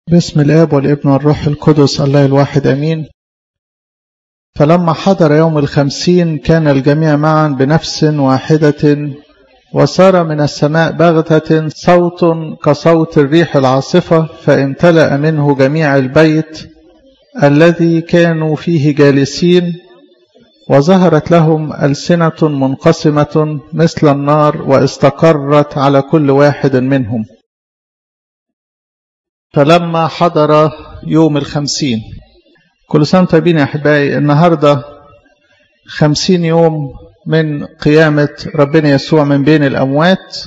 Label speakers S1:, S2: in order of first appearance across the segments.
S1: باسم الآب والابن والروح القدس الله الواحد أمين فلما حضر يوم الخمسين كان الجميع معا بنفس واحدة وصار من السماء بغتة صوت كصوت الريح العاصفة فامتلأ منه جميع البيت الذي كانوا فيه جالسين وظهرت لهم ألسنة منقسمة مثل النار واستقرت على كل واحد منهم فلما حضر يوم الخمسين كل سنة طيبين يا أحبائي النهاردة خمسين يوم من قيامة ربنا يسوع من بين الأموات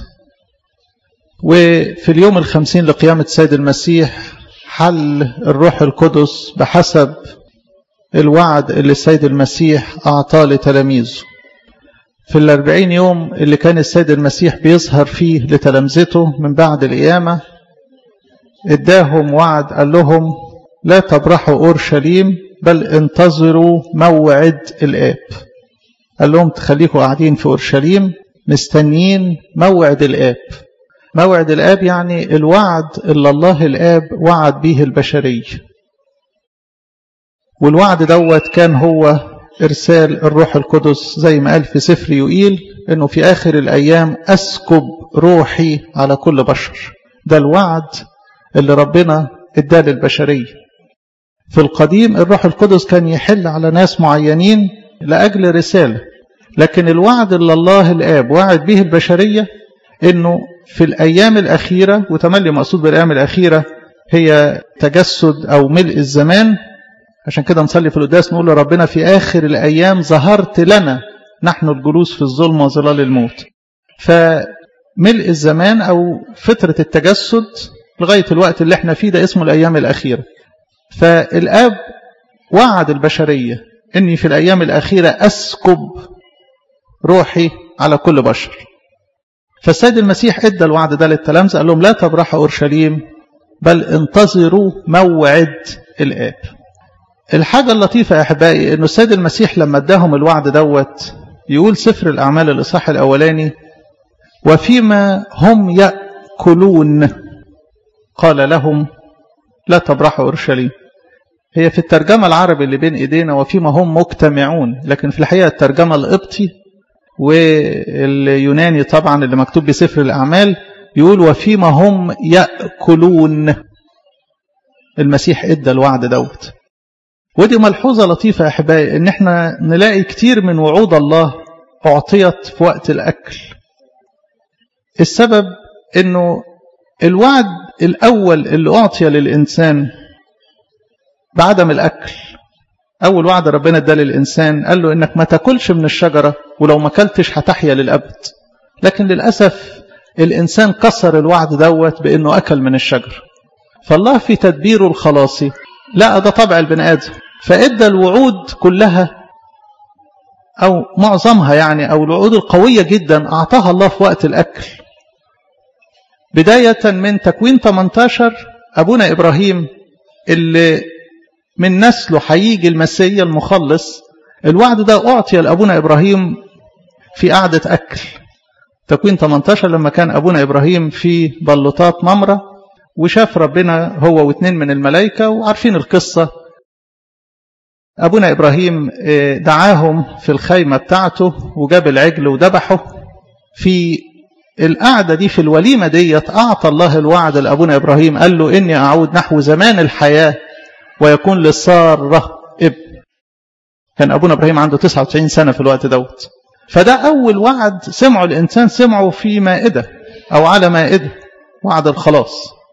S1: وفي اليوم الخمسين لقيامة سيد المسيح حل الروح القدس بحسب الوعد اللي السيد المسيح أعطاه لتلاميذه في الأربعين يوم اللي كان السيد المسيح بيظهر فيه لتلامذته من بعد القيامة اداهم وعد قال لهم لا تبرحوا أورشليم بل انتظروا موعد الآب قال لهم تخليكم قاعدين في أورشليم مستنيين موعد الآب موعد الآب يعني الوعد اللي الله الآب وعد به البشرية والوعد دوت كان هو إرسال الروح القدس زي ما قال في سفر يوئيل إنه في آخر الأيام أسكب روحي على كل بشر ده الوعد اللي ربنا اداه للبشرية في القديم الروح القدس كان يحل على ناس معينين لأجل رسالة لكن الوعد اللي الله الآب وعد به البشرية إنه في الأيام الأخيرة وتملي مقصود بالأيام الأخيرة هي تجسد أو ملء الزمان عشان كده نصلي في القداس نقول لربنا في آخر الأيام ظهرت لنا نحن الجلوس في الظلم وظلال الموت فملء الزمان أو فترة التجسد لغاية الوقت اللي احنا فيه ده اسمه الأيام الأخيرة فالآب وعد البشرية إني في الأيام الأخيرة أسكب روحي على كل بشر فالسيد المسيح ادى الوعد ده للتلامذة قال لهم لا تبرحوا أورشليم بل انتظروا موعد الآب الحاجة اللطيفة يا أحبائي إنه السيد المسيح لما اداهم الوعد دوت يقول سفر الأعمال الإصحاح الأولاني وفيما هم يأكلون قال لهم لا تبرحوا أورشليم هي في الترجمة العربي اللي بين إيدينا وفيما هم مجتمعون لكن في الحقيقة الترجمة القبطي واليوناني طبعا اللي مكتوب بسفر الأعمال يقول وفيما هم يأكلون المسيح ادى الوعد دوت ودي ملحوظة لطيفة يا أحبائي إن احنا نلاقي كتير من وعود الله أعطيت في وقت الأكل السبب إنه الوعد الأول اللي أعطي للإنسان بعدم الأكل أول وعد ربنا اداه للإنسان قال له إنك ما تاكلش من الشجرة ولو ما أكلتش هتحيا للأبد لكن للأسف الإنسان كسر الوعد دوت بإنه أكل من الشجر فالله في تدبيره الخلاصي لا ده طبع البني آدم فإدى الوعود كلها أو معظمها يعني أو الوعود القوية جدا أعطاها الله في وقت الأكل بداية من تكوين 18 أبونا إبراهيم اللي من نسله هيجي المسيح المخلص الوعد ده أعطي لأبونا إبراهيم في قعدة أكل تكوين 18 لما كان أبونا إبراهيم في بلوطات ممرة وشاف ربنا هو واثنين من الملائكة وعارفين القصة أبونا إبراهيم دعاهم في الخيمة بتاعته وجاب العجل وذبحه في القعدة دي في الوليمة ديت أعطى الله الوعد لأبونا إبراهيم قال له إني أعود نحو زمان الحياة ويكون لسارة ابن كان أبونا إبراهيم عنده 99 سنة في الوقت دوت فده أول وعد سمعه الإنسان سمعه في مائدة أو على مائدة وعد الخلاص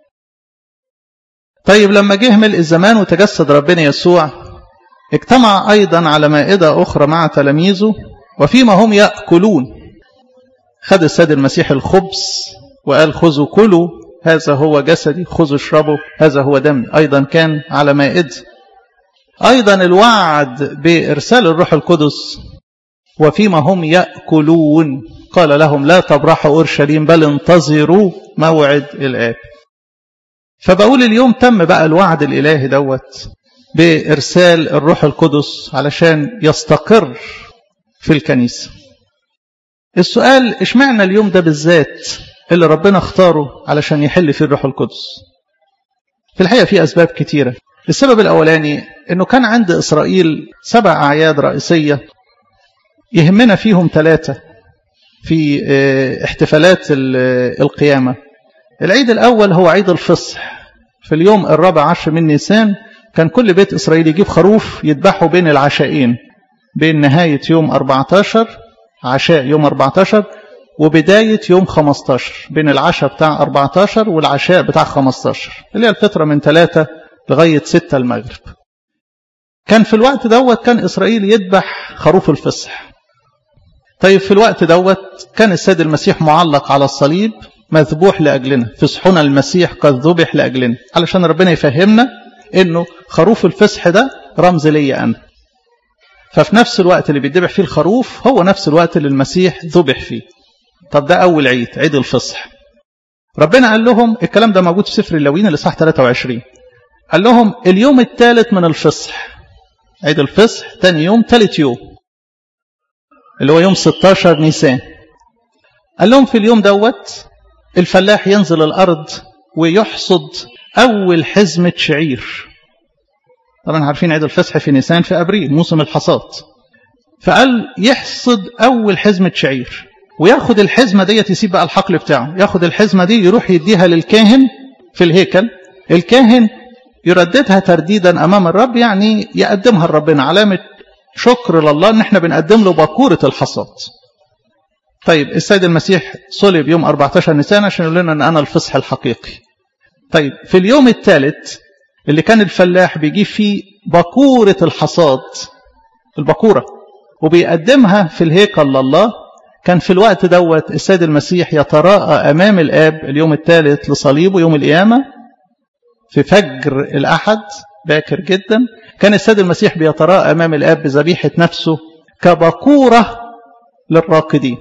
S1: طيب لما جه ملء الزمان وتجسد ربنا يسوع اجتمع أيضا على مائدة أخرى مع تلاميذه وفيما هم يأكلون خد السيد المسيح الخبز وقال خذوا كلوا هذا هو جسدي خذوا اشربوا هذا هو دمي أيضا كان على مائدة أيضا الوعد بإرسال الروح القدس وفيما هم يأكلون قال لهم لا تبرحوا أورشليم بل انتظروا موعد الآب فبقول اليوم تم بقى الوعد الإلهي دوت بإرسال الروح القدس علشان يستقر في الكنيسة السؤال اشمعنى اليوم ده بالذات اللي ربنا اختاره علشان يحل فيه الروح القدس في الحقيقة في أسباب كتيرة السبب الأولاني أنه كان عند إسرائيل سبع أعياد رئيسية يهمنا فيهم ثلاثة في احتفالات القيامة العيد الأول هو عيد الفصح في اليوم الرابع عشر من نيسان كان كل بيت إسرائيل يجيب خروف يذبحه بين العشاءين بين نهاية يوم 14 عشاء يوم 14 وبداية يوم 15 بين العشاء بتاع 14 والعشاء بتاع 15 اللي هي الفترة من 3 لغاية 6 المغرب كان في الوقت دوت كان إسرائيل يذبح خروف الفصح طيب في الوقت دوت كان السيد المسيح معلق على الصليب مذبوح لأجلنا فصحنا المسيح قد ذبح لأجلنا علشان ربنا يفهمنا انه خروف الفصح ده رمز ليا انا ففي نفس الوقت اللي بيدبح فيه الخروف هو نفس الوقت اللي المسيح ذبح فيه طب ده اول عيد عيد الفصح ربنا قال لهم الكلام ده موجود في سفر اللاويين اللي صح 23 قال لهم اليوم الثالث من الفصح عيد الفصح تاني يوم ثالث يوم اللي هو يوم 16 نيسان قال لهم في اليوم دوت الفلاح ينزل الارض ويحصد أول حزمة شعير طبعا عارفين عيد الفصح في نيسان في أبريل موسم الحصاد فقال يحصد أول حزمة شعير وياخد الحزمة دي يسيب بقى الحقل بتاعه ياخد الحزمة دي يروح يديها للكاهن في الهيكل الكاهن يرددها ترديدا أمام الرب يعني يقدمها لربنا علامة شكر لله ان احنا بنقدم له باكورة الحصاد طيب السيد المسيح صلب يوم 14 نيسان عشان يقول لنا ان انا الفصح الحقيقي طيب في اليوم الثالث اللي كان الفلاح بيجيب فيه بكورة الحصاد البكورة وبيقدمها في الهيكل لله كان في الوقت دوت السيد المسيح يتراءى أمام الآب اليوم الثالث لصليبه يوم القيامة في فجر الأحد باكر جدا كان السيد المسيح بيتراءى أمام الآب بذبيحة نفسه كبكورة للراقدين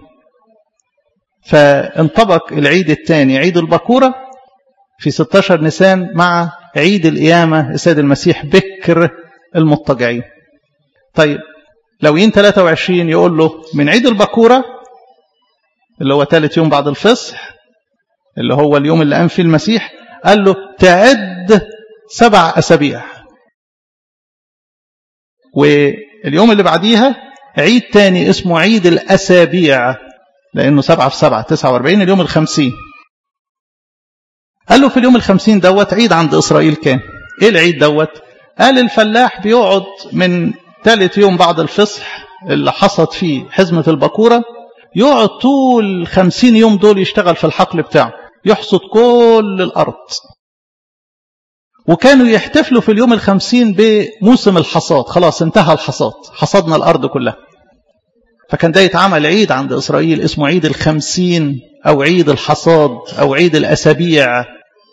S1: فانطبق العيد الثاني عيد البكورة في 16 نيسان مع عيد القيامة السيد المسيح بكر المضطجعين طيب لو ين 23 يقول له من عيد البكورة اللي هو ثالث يوم بعد الفصح اللي هو اليوم اللي قام فيه المسيح قال له تعد سبع أسابيع واليوم اللي بعديها عيد تاني اسمه عيد الأسابيع لأنه سبعة في سبعة تسعة واربعين اليوم الخمسين قال له في اليوم الخمسين دوت عيد عند إسرائيل كان إيه العيد دوت قال الفلاح بيقعد من ثالث يوم بعد الفصح اللي حصد فيه حزمة البكورة يقعد طول خمسين يوم دول يشتغل في الحقل بتاعه يحصد كل الأرض وكانوا يحتفلوا في اليوم الخمسين بموسم الحصاد خلاص انتهى الحصاد حصدنا الأرض كلها فكان ده يتعمل عيد عند إسرائيل اسمه عيد الخمسين أو عيد الحصاد أو عيد الأسابيع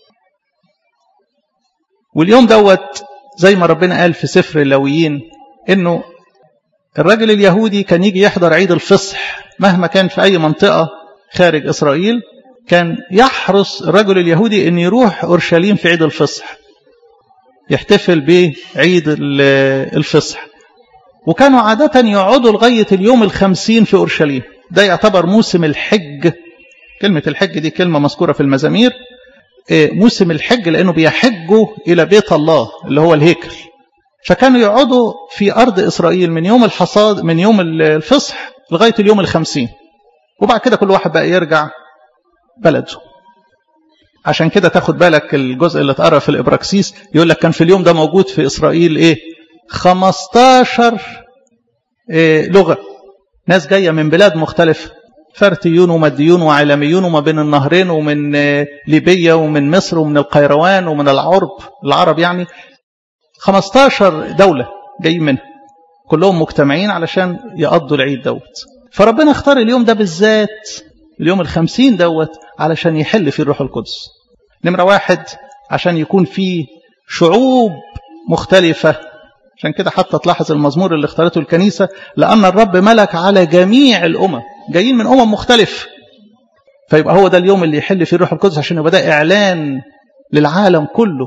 S1: واليوم دوت زي ما ربنا قال في سفر اللاويين انه الراجل اليهودي كان يجي يحضر عيد الفصح مهما كان في اي منطقة خارج اسرائيل كان يحرص الرجل اليهودي ان يروح اورشليم في عيد الفصح يحتفل بعيد الفصح وكانوا عادة يقعدوا لغاية اليوم الخمسين في أورشليم ده يعتبر موسم الحج كلمة الحج دي كلمة مذكورة في المزامير موسم الحج لأنه بيحجوا إلى بيت الله اللي هو الهيكل فكانوا يقعدوا في أرض إسرائيل من يوم الحصاد من يوم الفصح لغاية اليوم الخمسين وبعد كده كل واحد بقى يرجع بلده عشان كده تاخد بالك الجزء اللي اتقرا في الإبراكسيس يقول لك كان في اليوم ده موجود في إسرائيل إيه 15 إيه لغة ناس جاية من بلاد مختلفة فرتيون ومديون وعالميون وما بين النهرين ومن ليبيا ومن مصر ومن القيروان ومن العرب العرب يعني 15 دولة جايين منها كلهم مجتمعين علشان يقضوا العيد دوت فربنا اختار اليوم ده بالذات اليوم الخمسين دوت علشان يحل فيه الروح القدس نمرة واحد عشان يكون فيه شعوب مختلفة عشان كده حتى تلاحظ المزمور اللي اختارته الكنيسة لأن الرب ملك على جميع الأمم جايين من أمم مختلف فيبقى هو ده اليوم اللي يحل فيه الروح القدس عشان يبقى ده إعلان للعالم كله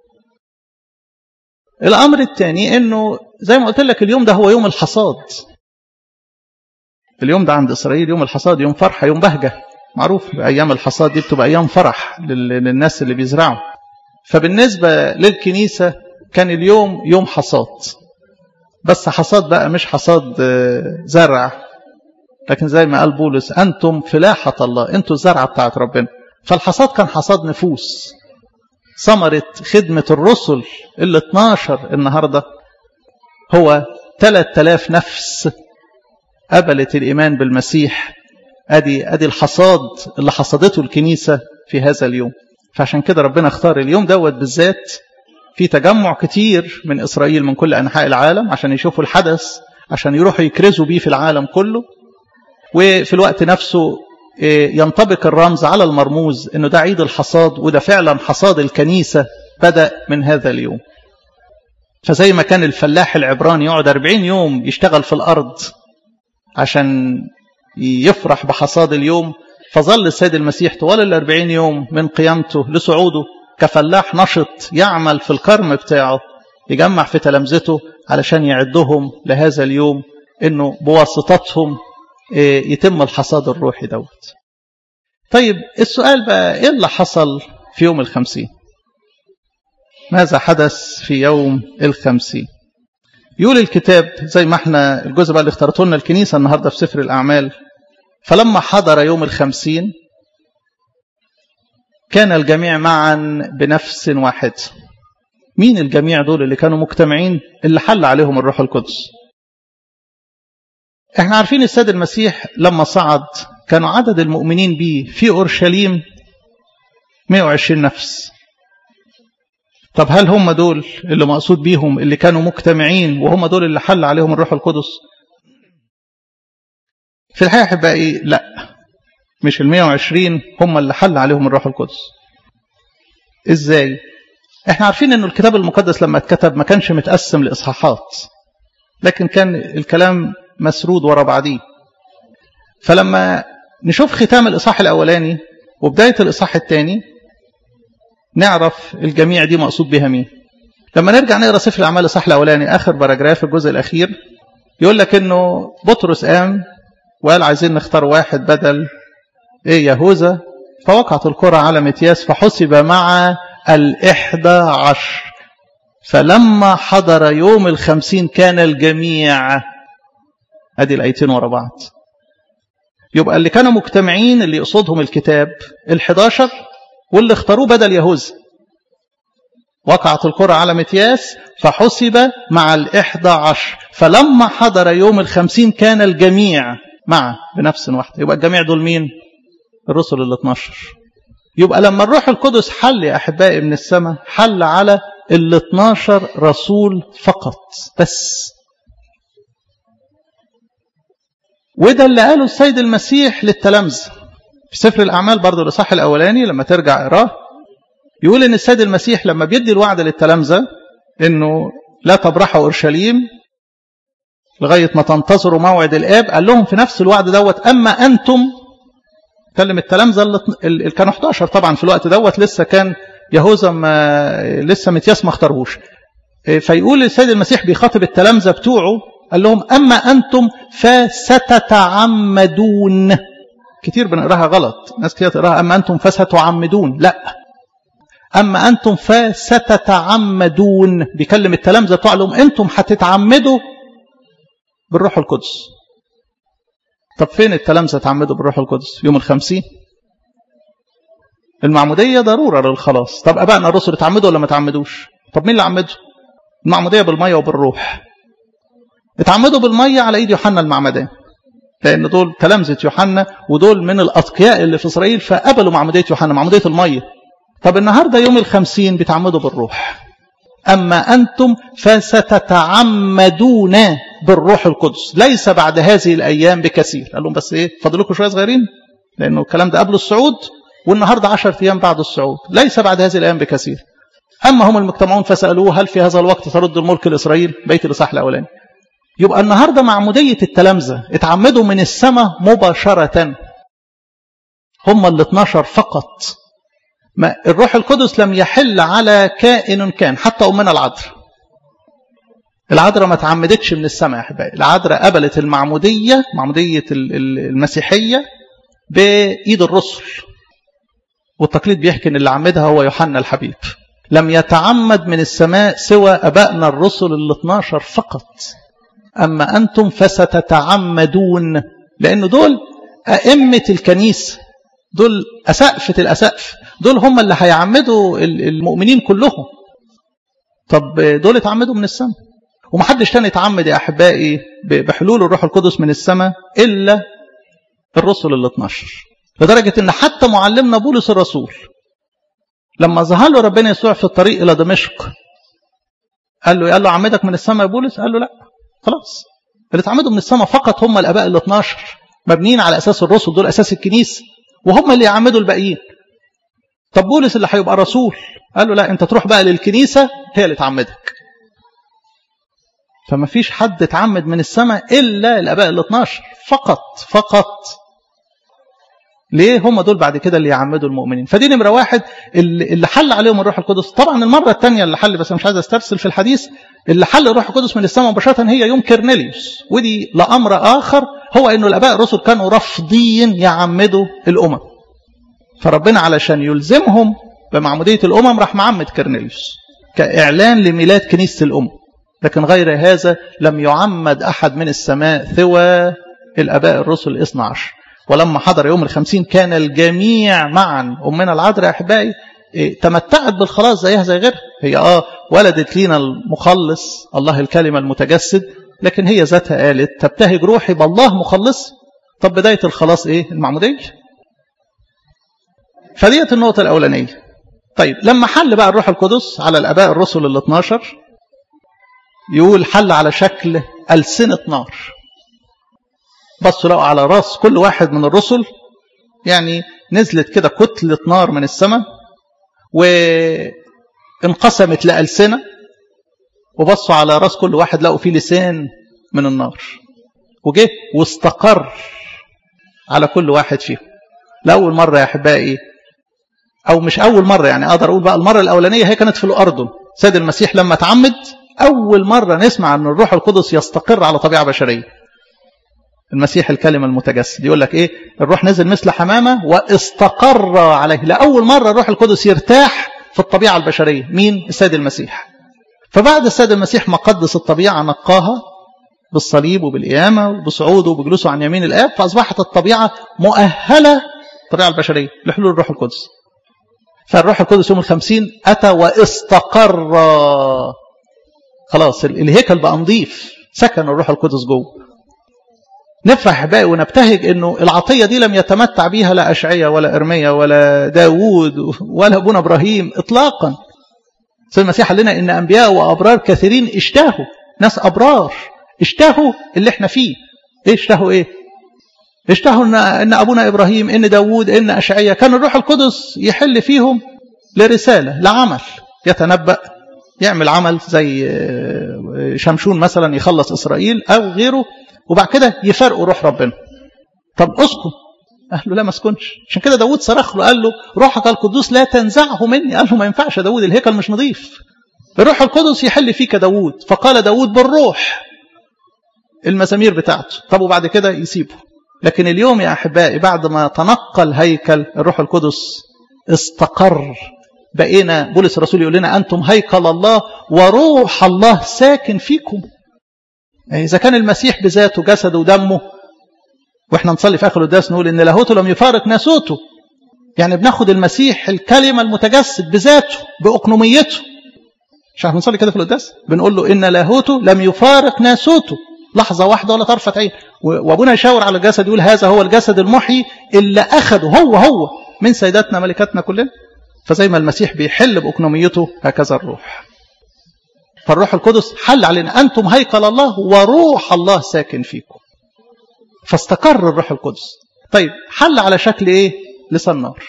S1: الأمر الثاني أنه زي ما قلت لك اليوم ده هو يوم الحصاد اليوم ده عند إسرائيل يوم الحصاد يوم فرحة يوم بهجة معروف أيام الحصاد دي بتبقى أيام فرح للناس اللي بيزرعوا فبالنسبة للكنيسة كان اليوم يوم حصاد بس حصاد بقى مش حصاد زرع لكن زي ما قال بولس أنتم فلاحة الله أنتم الزرعة بتاعت ربنا فالحصاد كان حصاد نفوس ثمرة خدمة الرسل اللي 12 النهاردة هو 3000 نفس قبلت الإيمان بالمسيح أدي, أدي الحصاد اللي حصدته الكنيسة في هذا اليوم فعشان كده ربنا اختار اليوم دوت بالذات في تجمع كتير من إسرائيل من كل أنحاء العالم عشان يشوفوا الحدث عشان يروحوا يكرزوا بيه في العالم كله وفي الوقت نفسه ينطبق الرمز على المرموز انه ده عيد الحصاد وده فعلا حصاد الكنيسة بدأ من هذا اليوم فزي ما كان الفلاح العبراني يقعد 40 يوم يشتغل في الأرض عشان يفرح بحصاد اليوم فظل السيد المسيح طوال الأربعين يوم من قيامته لصعوده كفلاح نشط يعمل في الكرم بتاعه يجمع في تلامذته علشان يعدهم لهذا اليوم انه بواسطتهم يتم الحصاد الروحي دوت طيب السؤال بقى ايه اللي حصل في يوم الخمسين ماذا حدث في يوم الخمسين يقول الكتاب زي ما احنا الجزء بقى اللي اختارته لنا الكنيسة النهاردة في سفر الأعمال فلما حضر يوم الخمسين كان الجميع معا بنفس واحد مين الجميع دول اللي كانوا مجتمعين اللي حل عليهم الروح القدس احنا عارفين السيد المسيح لما صعد كانوا عدد المؤمنين به في أورشليم 120 نفس طب هل هم دول اللي مقصود بيهم اللي كانوا مجتمعين وهم دول اللي حل عليهم الروح القدس في الحقيقة أحبائي لا مش ال 120 هم اللي حل عليهم الروح القدس ازاي احنا عارفين انه الكتاب المقدس لما اتكتب ما كانش متقسم لإصحاحات لكن كان الكلام مسرود ورا بعضيه فلما نشوف ختام الإصحاح الأولاني وبداية الإصحاح الثاني نعرف الجميع دي مقصود بها مين لما نرجع نقرا سفر الأعمال الإصحاح الأولاني آخر باراجراف الجزء الأخير يقول لك إنه بطرس قام وقال عايزين نختار واحد بدل إيه يهوذا فوقعت القرى على متياس فحسب مع الإحدى عشر فلما حضر يوم الخمسين كان الجميع ادي الايتين ورا بعض يبقى اللي كانوا مجتمعين اللي يقصدهم الكتاب ال11 واللي اختاروه بدل يهوذا وقعت القرى على متياس فحسب مع الإحدى عشر فلما حضر يوم الخمسين كان الجميع معه بنفس واحدة يبقى الجميع دول مين الرسل ال 12 يبقى لما الروح القدس حل يا أحبائي من السماء حل على ال 12 رسول فقط بس وده اللي قاله السيد المسيح للتلامذة في سفر الأعمال برضه الإصحاح الأولاني لما ترجع اقراه يقول إن السيد المسيح لما بيدي الوعد للتلامذة إنه لا تبرحوا أورشليم لغاية ما تنتظروا موعد الآب قال لهم في نفس الوعد دوت أما أنتم كلم التلامذة اللي كانوا 11 طبعا في الوقت دوت لسه كان يهوذا ما لسه متياس ما اختاروش فيقول السيد المسيح بيخاطب التلامذة بتوعه قال لهم أما أنتم فستتعمدون كتير بنقراها غلط ناس كتير تقراها أما أنتم فستعمدون لا أما أنتم فستتعمدون بيكلم التلامذة بتوع لهم أنتم هتتعمدوا بالروح القدس طب فين التلامذة تعمدوا بالروح القدس يوم الخمسين المعمودية ضرورة للخلاص طب أبائنا الرسل اتعمدوا ولا ما تعمدوش طب مين اللي عمدوا المعمودية بالمية وبالروح اتعمدوا بالمية على ايد يوحنا المعمدان لان دول تلامذة يوحنا ودول من الاتقياء اللي في اسرائيل فقبلوا معمودية يوحنا معمودية المية طب النهاردة يوم الخمسين بيتعمدوا بالروح اما انتم فستتعمدون بالروح القدس ليس بعد هذه الايام بكثير قال لهم بس ايه فاضلكم شويه صغيرين لانه الكلام ده قبل الصعود والنهارده 10 ايام بعد الصعود ليس بعد هذه الايام بكثير اما هم المجتمعون فسالوه هل في هذا الوقت ترد الملك لاسرائيل بيت الاصحاح الاولاني يبقى النهاردة معمودية التلامذة اتعمدوا من السماء مباشرة هم ال 12 فقط ما الروح القدس لم يحل على كائن كان حتى أمنا العذراء العذراء ما تعمدتش من السماء يا احبائي العذراء قبلت المعمودية معمودية المسيحية بإيد الرسل والتقليد بيحكي ان اللي عمدها هو يوحنا الحبيب لم يتعمد من السماء سوى أبائنا الرسل ال 12 فقط أما أنتم فستتعمدون لأن دول أئمة الكنيسة دول أسقفة الأسقف دول هم اللي هيعمدوا المؤمنين كلهم طب دول اتعمدوا من السماء ومحدش تاني اتعمد يا أحبائي بحلول الروح القدس من السماء إلا الرسل ال 12 لدرجة أن حتى معلمنا بولس الرسول لما ظهر له ربنا يسوع في الطريق إلى دمشق قال له قال له عمدك من السماء يا بولس قال له لا خلاص اللي اتعمدوا من السماء فقط هم الآباء ال 12 مبنيين على أساس الرسل دول أساس الكنيسة وهم اللي يعمدوا الباقيين طب بولس اللي هيبقى رسول قال له لا انت تروح بقى للكنيسة هي اللي تعمدك فما فيش حد اتعمد من السماء إلا الآباء ال 12 فقط فقط ليه هم دول بعد كده اللي يعمدوا المؤمنين فدي نمرة واحد اللي حل عليهم الروح القدس طبعا المرة الثانية اللي حل بس مش عايز استرسل في الحديث اللي حل الروح القدس من السماء مباشرة هي يوم كرنيليوس ودي لأمر آخر هو انه الآباء الرسل كانوا رافضين يعمدوا الأمم فربنا علشان يلزمهم بمعمودية الأمم راح معمد كرنيليوس كإعلان لميلاد كنيسة الأمم لكن غير هذا لم يعمد أحد من السماء ثوى الآباء الرسل 12 ولما حضر يوم الخمسين كان الجميع معا أمنا العذراء يا أحبائي تمتعت بالخلاص زيها زي غيرها هي آه ولدت لينا المخلص الله الكلمة المتجسد لكن هي ذاتها قالت تبتهج روحي بالله مخلص طب بداية الخلاص إيه المعمودية فديت النقطة الأولانية طيب لما حل بقى الروح القدس على الآباء الرسل ال 12 يقول حل على شكل ألسنة نار بصوا لقوا على راس كل واحد من الرسل يعني نزلت كده كتلة نار من السماء وانقسمت لألسنة وبصوا على راس كل واحد لقوا فيه لسان من النار وجه واستقر على كل واحد فيهم لأول مرة يا أحبائي أو مش أول مرة يعني أقدر أقول بقى المرة الأولانية هي كانت في الأردن سيد المسيح لما تعمد أول مرة نسمع أن الروح القدس يستقر على طبيعة بشرية المسيح الكلمة المتجسد يقول لك إيه الروح نزل مثل حمامة واستقر عليه لأول مرة الروح القدس يرتاح في الطبيعة البشرية مين السيد المسيح فبعد السيد المسيح ما قدس الطبيعة نقاها بالصليب وبالقيامة وبصعوده وبجلوسه عن يمين الآب فأصبحت الطبيعة مؤهلة الطبيعة البشرية لحلول الروح القدس فالروح القدس يوم الخمسين أتى واستقر خلاص الهيكل بقى نظيف سكن الروح القدس جوه نفرح بقى ونبتهج انه العطيه دي لم يتمتع بيها لا اشعيا ولا ارميا ولا داوود ولا ابونا ابراهيم اطلاقا سيد المسيح قال لنا ان انبياء وابرار كثيرين اشتهوا ناس ابرار اشتهوا اللي احنا فيه ايه اشتهوا ايه اشتهوا ان ان ابونا ابراهيم ان داوود ان اشعيا كان الروح القدس يحل فيهم لرساله لعمل يتنبأ يعمل عمل زي شمشون مثلا يخلص اسرائيل او غيره وبعد كده يفرقوا روح ربنا طب اسكن قال له لا ما اسكنش عشان كده داود صرخ له قال له روحك القدوس لا تنزعه مني قال له ما ينفعش يا داود الهيكل مش نظيف الروح القدس يحل فيك داود فقال داود بالروح المزامير بتاعته طب وبعد كده يسيبه لكن اليوم يا أحبائي بعد ما تنقى الهيكل الروح القدس استقر بقينا بولس الرسول يقول لنا أنتم هيكل الله وروح الله ساكن فيكم إذا كان المسيح بذاته جسده ودمه وإحنا نصلي في آخر القداس نقول إن لاهوته لم يفارق ناسوته يعني بناخد المسيح الكلمة المتجسد بذاته بأقنوميته مش احنا بنصلي كده في القداس بنقول له إن لاهوته لم يفارق ناسوته لحظة واحدة ولا طرفة عين وابونا يشاور على الجسد يقول هذا هو الجسد المحيي اللي أخده هو هو من سيداتنا ملكاتنا كلنا فزي ما المسيح بيحل بأقنوميته هكذا الروح فالروح القدس حل علينا أنتم هيكل الله وروح الله ساكن فيكم فاستقر الروح القدس طيب حل على شكل ايه لسان نار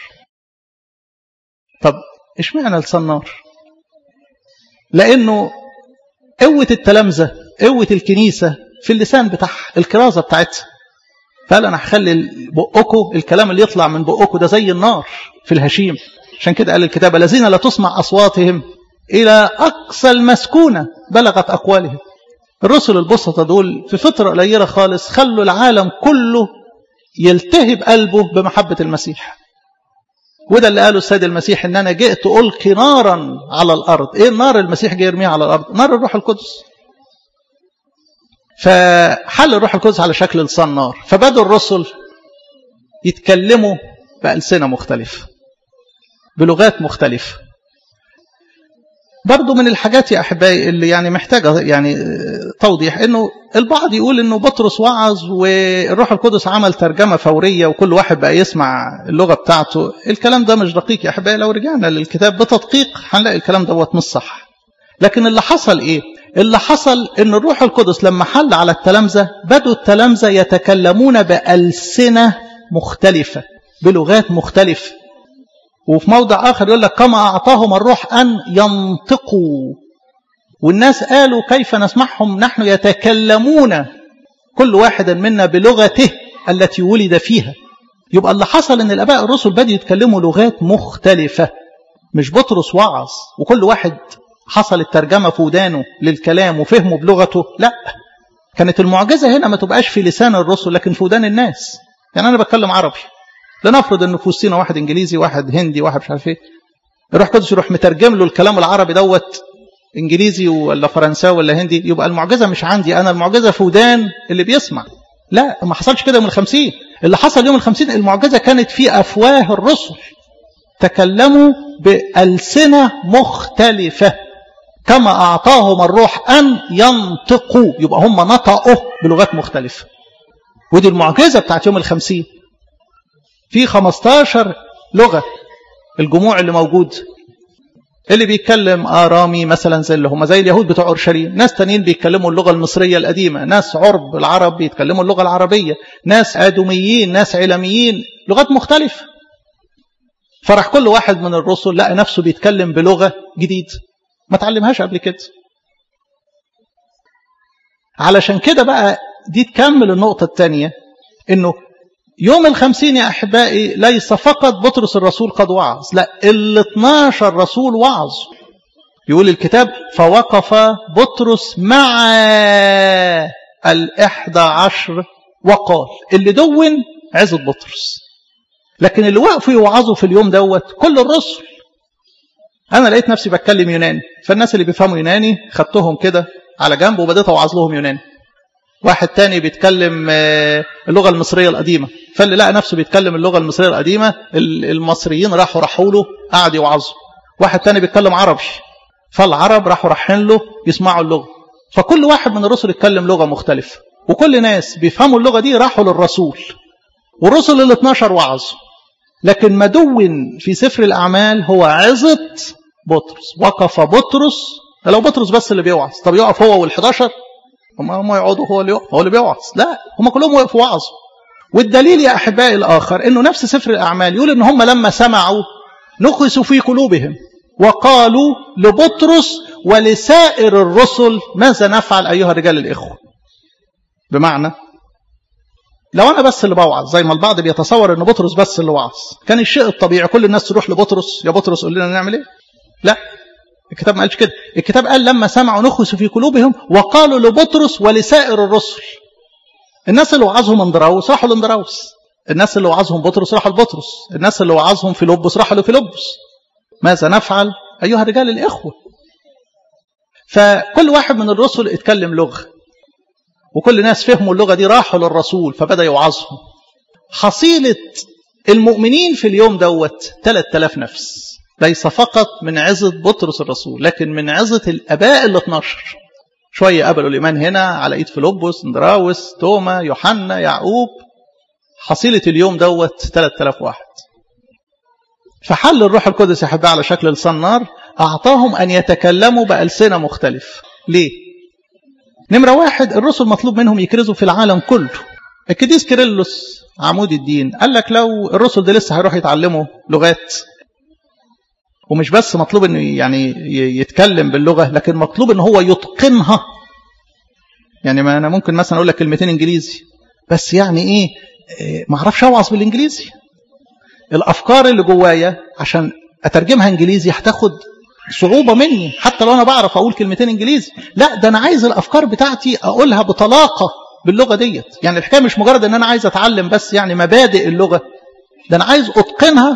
S1: طب ايش معنى لسان نار لانه قوة التلامذة قوة الكنيسة في اللسان بتاعها الكرازة بتاعتها فقال انا هخلي بقكم الكلام اللي يطلع من بقكم ده زي النار في الهشيم عشان كده قال الكتاب الذين لا تسمع اصواتهم الى اقصى المسكونة بلغت اقوالهم الرسل البسطة دول في فترة قليلة خالص خلوا العالم كله يلتهب قلبه بمحبة المسيح وده اللي قاله السيد المسيح ان انا جئت القي نارا على الارض ايه النار المسيح جاي يرميها على الارض نار الروح القدس فحل الروح القدس على شكل لسان نار فبدوا الرسل يتكلموا بألسنة مختلفة بلغات مختلفة برضو من الحاجات يا أحبائي اللي يعني محتاجة يعني توضيح أنه البعض يقول أنه بطرس وعظ والروح القدس عمل ترجمة فورية وكل واحد بقى يسمع اللغة بتاعته الكلام ده مش دقيق يا أحبائي لو رجعنا للكتاب بتدقيق هنلاقي الكلام دوت مش صح لكن اللي حصل إيه اللي حصل أن الروح القدس لما حل على التلامذة بدوا التلامذة يتكلمون بألسنة مختلفة بلغات مختلفة وفي موضع آخر يقول لك كما أعطاهم الروح أن ينطقوا والناس قالوا كيف نسمعهم نحن يتكلمون كل واحد منا بلغته التي ولد فيها يبقى اللي حصل ان الاباء الرسل بدأوا يتكلموا لغات مختلفة مش بطرس وعظ وكل واحد حصل الترجمة في ودانه للكلام وفهمه بلغته لا كانت المعجزة هنا ما تبقاش في لسان الرسل لكن في ودان الناس يعني أنا بتكلم عربي لنفرض ان في وسطينا واحد انجليزي واحد هندي واحد مش عارف ايه يروح قدس يروح مترجم له الكلام العربي دوت انجليزي ولا فرنساوي ولا هندي يبقى المعجزه مش عندي انا المعجزه في ودان اللي بيسمع لا ما حصلش كده يوم الخمسين اللي حصل يوم الخمسين المعجزه كانت في افواه الرسل تكلموا بألسنة مختلفة كما أعطاهم الروح أن ينطقوا يبقى هم نطقوا بلغات مختلفة ودي المعجزة بتاعت يوم الخمسين في 15 لغة الجموع اللي موجود اللي بيتكلم آرامي مثلا زي اللي هم زي اليهود بتوع أورشليم ناس تانيين بيتكلموا اللغة المصرية القديمة ناس عرب العرب بيتكلموا اللغة العربية ناس آدميين ناس علميين لغات مختلفة فرح كل واحد من الرسل لقى نفسه بيتكلم بلغة جديد ما تعلمهاش قبل كده علشان كده بقى دي تكمل النقطة الثانية انه يوم الخمسين يا أحبائي ليس فقط بطرس الرسول قد وعظ لا ال 12 رسول وعظ يقول الكتاب فوقف بطرس مع الإحدى عشر وقال اللي دون عزة بطرس لكن اللي وقفوا يوعظوا في اليوم دوت كل الرسل أنا لقيت نفسي بتكلم يوناني فالناس اللي بيفهموا يوناني خدتهم كده على جنب وبدأت أوعظ لهم يوناني واحد تاني بيتكلم اللغة المصرية القديمة فاللي لقى نفسه بيتكلم اللغة المصرية القديمة المصريين راحوا راحوا له قعد يوعظوا واحد تاني بيتكلم عربي فالعرب راحوا رايحين له يسمعوا اللغة فكل واحد من الرسل يتكلم لغة مختلفة وكل ناس بيفهموا اللغة دي راحوا للرسول والرسل ال 12 وعظوا لكن ما دون في سفر الأعمال هو عظة بطرس وقف بطرس لو بطرس بس اللي بيوعظ طب يقف هو وال11 هم هم يقعدوا هو اللي هو اللي بيوعظ لا هم كلهم وقفوا وعظوا والدليل يا احبائي الاخر انه نفس سفر الاعمال يقول ان هم لما سمعوا نخسوا في قلوبهم وقالوا لبطرس ولسائر الرسل ماذا نفعل ايها الرجال الاخوه بمعنى لو انا بس اللي بوعظ زي ما البعض بيتصور ان بطرس بس اللي وعظ كان الشيء الطبيعي كل الناس تروح لبطرس يا بطرس قول لنا نعمل ايه لا الكتاب ما قالش كده الكتاب قال لما سمعوا نخسوا في قلوبهم وقالوا لبطرس ولسائر الرسل الناس اللي وعظهم اندراوس راحوا لاندراوس الناس اللي وعظهم بطرس راحوا لبطرس الناس اللي وعظهم فيلبس راحوا لفيلبس ماذا نفعل ايها الرجال الاخوه فكل واحد من الرسل اتكلم لغه وكل الناس فهموا اللغه دي راحوا للرسول فبدا يوعظهم حصيله المؤمنين في اليوم دوت 3000 نفس ليس فقط من عظة بطرس الرسول لكن من عظة الأباء ال 12 شوية قبلوا الإيمان هنا على إيد فيلبس اندراوس توما يوحنا يعقوب حصيلة اليوم دوت 3000 واحد فحل الروح القدس يا حبايبي على شكل لسان نار أعطاهم أن يتكلموا بألسنة مختلف ليه؟ نمرة واحد الرسل مطلوب منهم يكرزوا في العالم كله الكديس كيرلس عمود الدين قال لك لو الرسل دي لسه هيروحوا يتعلموا لغات ومش بس مطلوب انه يعني يتكلم باللغه لكن مطلوب ان هو يتقنها يعني ما انا ممكن مثلا اقول لك كلمتين انجليزي بس يعني ايه ما اعرفش اوعظ بالانجليزي الافكار اللي جوايا عشان اترجمها انجليزي هتاخد صعوبة مني حتى لو أنا بعرف أقول كلمتين إنجليزي لا ده أنا عايز الأفكار بتاعتي أقولها بطلاقة باللغة ديت يعني الحكاية مش مجرد أن أنا عايز أتعلم بس يعني مبادئ اللغة ده أنا عايز أتقنها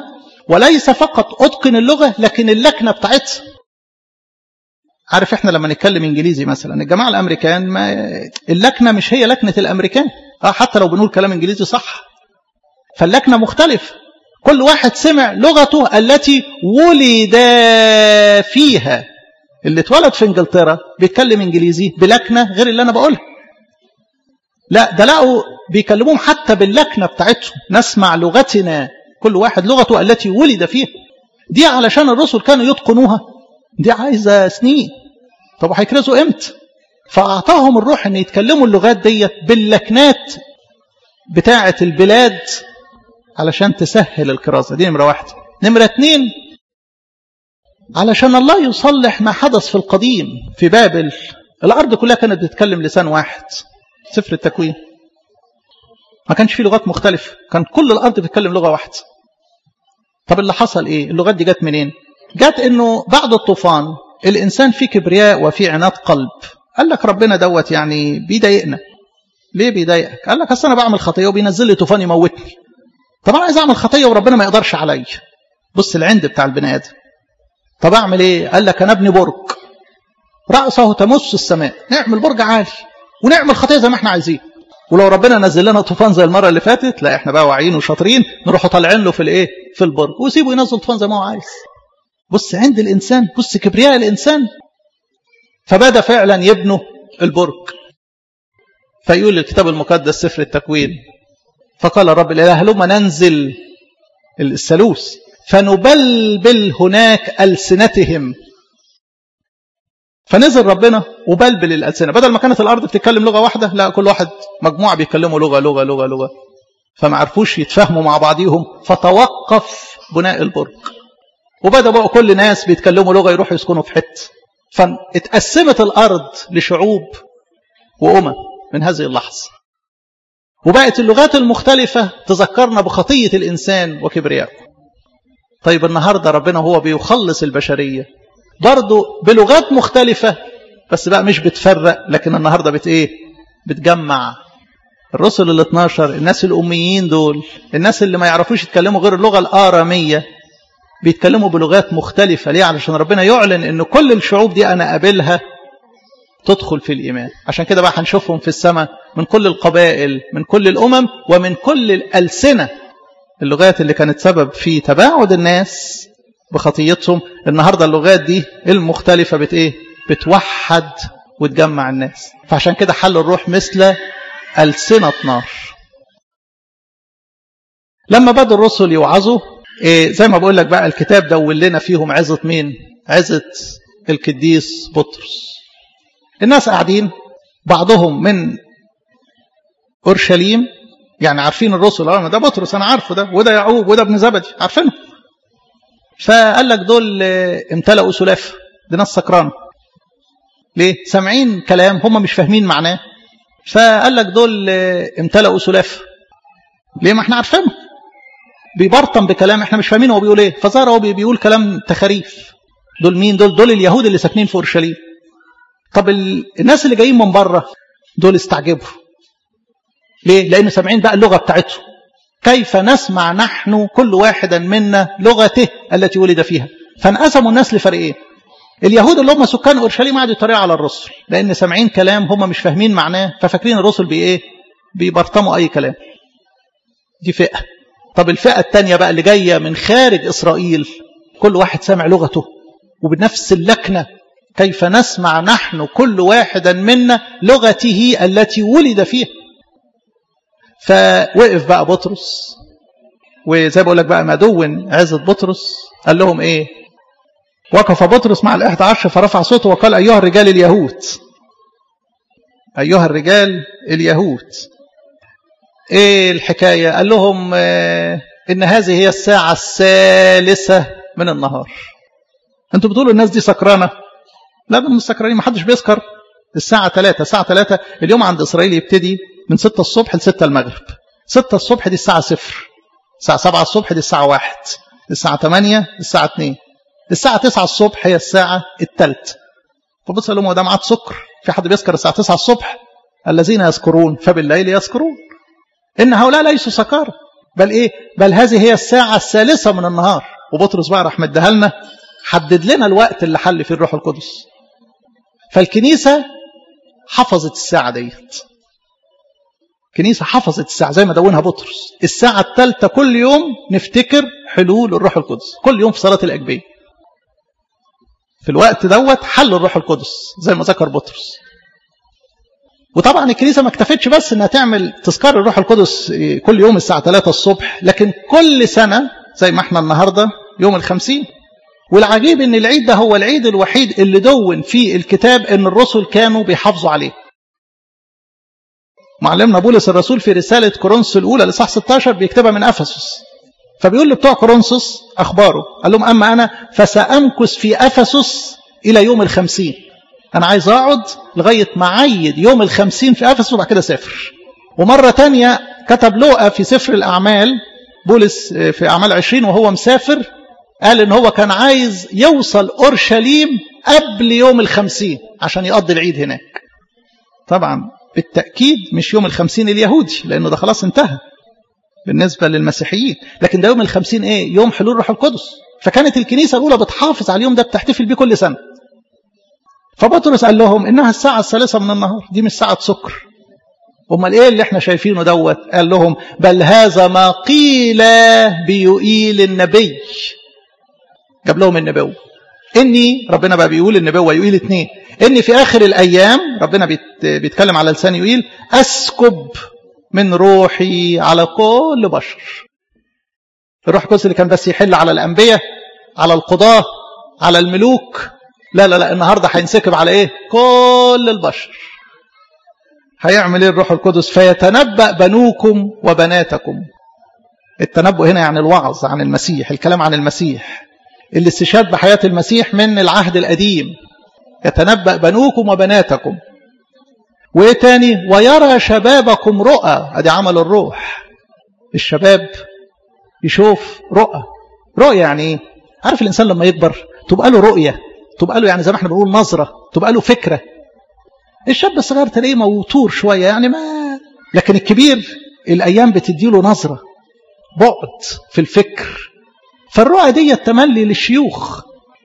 S1: وليس فقط أتقن اللغة لكن اللكنة بتاعتها عارف احنا لما نتكلم انجليزي مثلا الجماعة الامريكان ما اللكنة مش هي لكنة الامريكان اه حتى لو بنقول كلام انجليزي صح فاللكنة مختلف كل واحد سمع لغته التي ولد فيها اللي اتولد في انجلترا بيتكلم انجليزي بلكنة غير اللي انا بقولها لا ده لقوا بيكلموهم حتى باللكنة بتاعتهم نسمع لغتنا كل واحد لغته التي ولد فيها دي علشان الرسل كانوا يتقنوها دي عايزة سنين طب هيكرزوا امتى فأعطاهم الروح ان يتكلموا اللغات ديت باللكنات بتاعة البلاد علشان تسهل الكرازة دي نمرة واحدة نمرة اتنين علشان الله يصلح ما حدث في القديم في بابل الأرض كلها كانت بتتكلم لسان واحد سفر التكوين ما كانش فيه لغات مختلفة كان كل الأرض بتتكلم لغة واحدة طب اللي حصل ايه اللغات دي جت منين جت انه بعد الطوفان الانسان فيه كبرياء وفيه عناد قلب قال لك ربنا دوت يعني بيضايقنا ليه بيضايقك قال لك اصل انا بعمل خطيه وبينزل لي طوفان يموتني طب انا عايز اعمل خطيه وربنا ما يقدرش عليا بص العند بتاع البني ادم طب اعمل ايه قال لك انا ابني برج راسه تمس السماء نعمل برج عالي ونعمل خطيه زي ما احنا عايزين ولو ربنا نزل لنا طوفان زي المره اللي فاتت لا احنا بقى واعيين وشاطرين نروحوا طالعين له في الايه في البرج وسيبه ينزل طوفان زي ما هو عايز بص عند الانسان بص كبرياء الانسان فبدا فعلا يبنوا البرج فيقول الكتاب المقدس سفر التكوين فقال الرب الاله هلما ننزل الثالوث فنبلبل هناك السنتهم فنزل ربنا وبلبل الألسنة بدل ما كانت الأرض بتتكلم لغة واحدة لا كل واحد مجموعة بيتكلموا لغة لغة لغة لغة فما عرفوش يتفاهموا مع بعضيهم فتوقف بناء البرج وبدأ بقى كل الناس بيتكلموا لغة يروحوا يسكنوا في حتة فاتقسمت الأرض لشعوب وأمم من هذه اللحظة وبقت اللغات المختلفة تذكرنا بخطية الإنسان وكبريائه طيب النهاردة ربنا هو بيخلص البشرية برضه بلغات مختلفة بس بقى مش بتفرق لكن النهاردة بت ايه بتجمع الرسل ال 12 الناس الأميين دول الناس اللي ما يعرفوش يتكلموا غير اللغة الآرامية بيتكلموا بلغات مختلفة ليه علشان ربنا يعلن ان كل الشعوب دي انا قابلها تدخل في الإيمان عشان كده بقى هنشوفهم في السماء من كل القبائل من كل الأمم ومن كل الألسنة اللغات اللي كانت سبب في تباعد الناس بخطيتهم النهاردة اللغات دي المختلفة بت ايه بتوحد وتجمع الناس فعشان كده حل الروح مثل ألسنة نار لما بدوا الرسل يوعظوا إيه زي ما بقول لك بقى الكتاب دون لنا فيهم عزة مين عزة القديس بطرس الناس قاعدين بعضهم من أورشليم يعني عارفين الرسل اه ده بطرس انا عارفه ده وده يعقوب وده ابن زبدي عارفينه فقال لك دول امتلأوا سلافة دي ناس سكرانة ليه سامعين كلام هم مش فاهمين معناه فقال لك دول امتلأوا سلافة ليه ما احنا عارفينه بيبرطم بكلام احنا مش فاهمين هو بيقول ايه فظهر هو بيقول كلام تخاريف دول مين دول دول اليهود اللي ساكنين في اورشليم طب الناس اللي جايين من بره دول استعجبوا ليه لان سامعين بقى اللغه بتاعتهم كيف نسمع نحن كل واحدا منا لغته التي ولد فيها فانقسموا الناس لفريقين اليهود اللي هم سكان اورشليم قعدوا يتريقوا على الرسل لان سامعين كلام هم مش فاهمين معناه ففاكرين الرسل بايه بيبرطموا اي كلام دي فئه طب الفئه الثانيه بقى اللي جايه من خارج اسرائيل كل واحد سامع لغته وبنفس اللكنه كيف نسمع نحن كل واحدا منا لغته التي ولد فيها فوقف بقى بطرس وزي بقول لك بقى مدون عزة بطرس قال لهم ايه وقف بطرس مع الأحد عشر فرفع صوته وقال أيها الرجال اليهود أيها الرجال اليهود ايه الحكاية قال لهم إيه إن هذه هي الساعة الثالثة من النهار انتوا بتقولوا الناس دي سكرانة لا دول مش سكرانين ما حدش بيسكر الساعة 3 الساعة 3 اليوم عند إسرائيل يبتدي من 6 الصبح ل 6 المغرب 6 الصبح دي الساعة 0 الساعة 7 الصبح دي الساعة 1 الساعة 8 الساعة 2 الساعة 9 الصبح هي الساعة الثالثة فبص لهم هو ده معاد سكر في حد بيسكر الساعة 9 الصبح الذين يسكرون فبالليل يسكرون إن هؤلاء ليسوا سكارى بل إيه بل هذه هي الساعة الثالثة من النهار وبطرس بقى راح مديها لنا حدد لنا الوقت اللي حل فيه الروح القدس فالكنيسة حفظت الساعة ديت كنيسة حفظت الساعة زي ما دونها بطرس الساعة الثالثة كل يوم نفتكر حلول الروح القدس كل يوم في صلاة الأجبية في الوقت دوت حل الروح القدس زي ما ذكر بطرس وطبعا الكنيسة ما اكتفتش بس انها تعمل تذكار الروح القدس كل يوم الساعة 3 الصبح لكن كل سنة زي ما احنا النهاردة يوم الخمسين والعجيب ان العيد ده هو العيد الوحيد اللي دون فيه الكتاب ان الرسل كانوا بيحافظوا عليه معلمنا بولس الرسول في رسالة كورنثوس الأولى لصح 16 بيكتبها من أفسس فبيقول لبتوع كورنثوس أخباره قال لهم أما أنا فسأمكث في أفسس إلى يوم الخمسين أنا عايز أقعد لغاية ما عيد يوم الخمسين في أفسس وبعد كده سافر ومرة تانية كتب لوقا في سفر الأعمال بولس في أعمال عشرين وهو مسافر قال إن هو كان عايز يوصل أورشليم قبل يوم الخمسين عشان يقضي العيد هناك طبعا بالتأكيد مش يوم الخمسين اليهودي لأنه ده خلاص انتهى بالنسبة للمسيحيين لكن ده يوم الخمسين ايه يوم حلول روح القدس فكانت الكنيسة الأولى بتحافظ على اليوم ده بتحتفل بيه كل سنة فبطرس قال لهم إنها الساعة الثالثة من النهار دي مش ساعة سكر امال ايه اللي احنا شايفينه دوت قال لهم بل هذا ما قيل بيقيل النبي جاب لهم النبوة اني ربنا بقى بيقول النبوة يقيل اتنين اني في اخر الايام ربنا بيت بيتكلم على لسان يقيل اسكب من روحي على كل بشر الروح القدس اللي كان بس يحل على الانبياء على القضاة على الملوك لا لا لا النهارده هينسكب على ايه كل البشر هيعمل ايه الروح القدس فيتنبأ بنوكم وبناتكم التنبؤ هنا يعني الوعظ عن المسيح الكلام عن المسيح الاستشهاد بحياة المسيح من العهد القديم يتنبأ بنوكم وبناتكم وايه تاني ويرى شبابكم رؤى ادي عمل الروح الشباب يشوف رؤى رؤية يعني ايه عارف الانسان لما يكبر تبقى له رؤية تبقى له يعني زي ما احنا بنقول نظرة تبقى له فكرة الشاب الصغير تلاقيه موتور شوية يعني ما لكن الكبير الأيام بتدي له نظرة بعد في الفكر فالرؤى دي التملي للشيوخ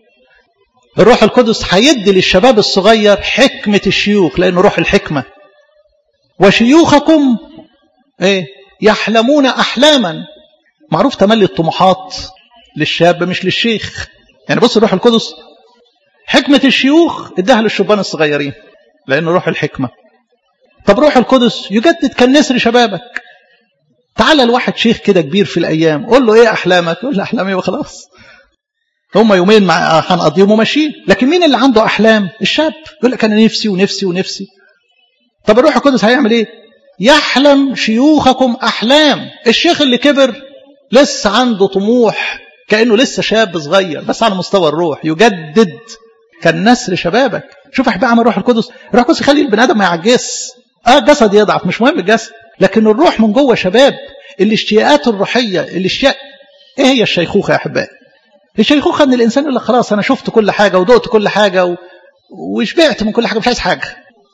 S1: الروح القدس هيدي للشباب الصغير حكمة الشيوخ لأنه روح الحكمة وشيوخكم ايه يحلمون أحلاما معروف تملي الطموحات للشاب مش للشيخ يعني بص الروح القدس حكمة الشيوخ اداها للشبان الصغيرين لأنه روح الحكمة طب روح القدس يجدد كالنسر شبابك تعال الواحد شيخ كده كبير في الأيام قول له إيه أحلامك يقول له أحلامي وخلاص هم يومين مع هنقضيهم وماشيين لكن مين اللي عنده أحلام الشاب يقول لك أنا نفسي ونفسي ونفسي طب الروح القدس هيعمل إيه يحلم شيوخكم أحلام الشيخ اللي كبر لسه عنده طموح كأنه لسه شاب صغير بس على مستوى الروح يجدد كالنسر شبابك شوف احبائي عمل الروح القدس الروح القدس يخلي البني ادم ما يعجز اه الجسد يضعف مش مهم الجسد لكن الروح من جوه شباب الاشتياقات الروحيه الاشتياق ايه هي الشيخوخه يا احبائي الشيخوخه ان الانسان يقول لك خلاص انا شفت كل حاجه ودقت كل حاجه و... وشبعت من كل حاجه مش عايز حاجه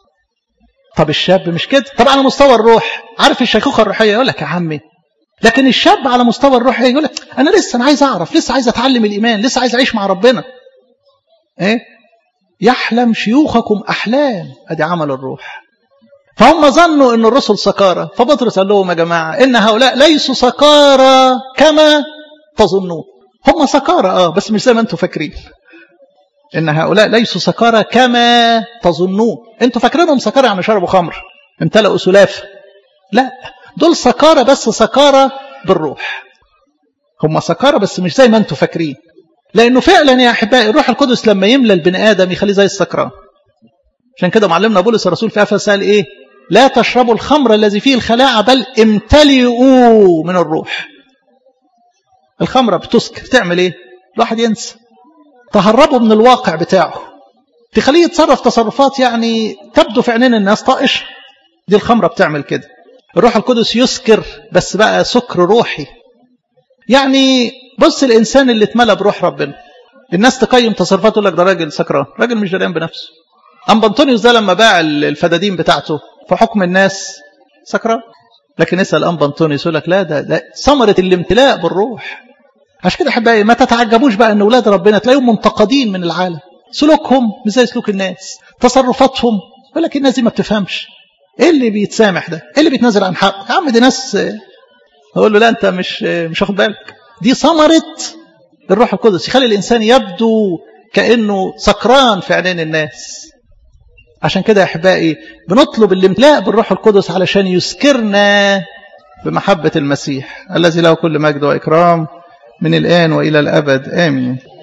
S1: طب الشاب مش كده طب على مستوى الروح عارف الشيخوخه الروحيه يقول لك يا عمي لكن الشاب على مستوى الروح يقول لك انا لسه انا عايز اعرف لسه عايز اتعلم الايمان لسه عايز اعيش مع ربنا ايه يحلم شيوخكم احلام ادي عمل الروح فهم ظنوا ان الرسل سكارى فبطرس قال لهم يا جماعه ان هؤلاء ليسوا سكارى كما تظنون هم سكارى اه بس مش زي ما انتم فاكرين ان هؤلاء ليسوا سكارى كما تظنون انتوا فاكرينهم سكارى يعني شربوا خمر امتلأوا سلافه لا دول سكارى بس سكارى بالروح هم سكارى بس مش زي ما انتم فاكرين لانه فعلا يا احبائي الروح القدس لما يملى البني ادم يخليه زي السكران عشان كده معلمنا بولس الرسول في افسس قال ايه لا تشربوا الخمر الذي فيه الخلاعه بل امتلئوا من الروح الخمره بتسكر تعمل ايه الواحد ينسى تهربه من الواقع بتاعه تخليه يتصرف تصرفات يعني تبدو في عينين الناس طائشه دي الخمره بتعمل كده الروح القدس يسكر بس بقى سكر روحي يعني بص الانسان اللي اتملى بروح ربنا الناس تقيم تصرفاته يقول لك ده راجل سكران راجل مش دريان بنفسه ام بنطونيوس ده لما باع الفدادين بتاعته في حكم الناس سكران لكن اسال ام بنطونيوس يقول لك لا ده, ده ثمره الامتلاء بالروح عشان كده احبائي ما تتعجبوش بقى ان اولاد ربنا تلاقيهم منتقدين من العالم سلوكهم مش زي سلوك الناس تصرفاتهم يقول لك الناس دي ما بتفهمش ايه اللي بيتسامح ده ايه اللي بيتنازل عن حقه يا عم دي ناس اقول له لا انت مش مش واخد بالك دي ثمره الروح القدس يخلي الانسان يبدو كانه سكران في عينين الناس عشان كده يا احبائي بنطلب الامتلاء بالروح القدس علشان يسكرنا بمحبه المسيح الذي له كل مجد واكرام من الان والى الابد امين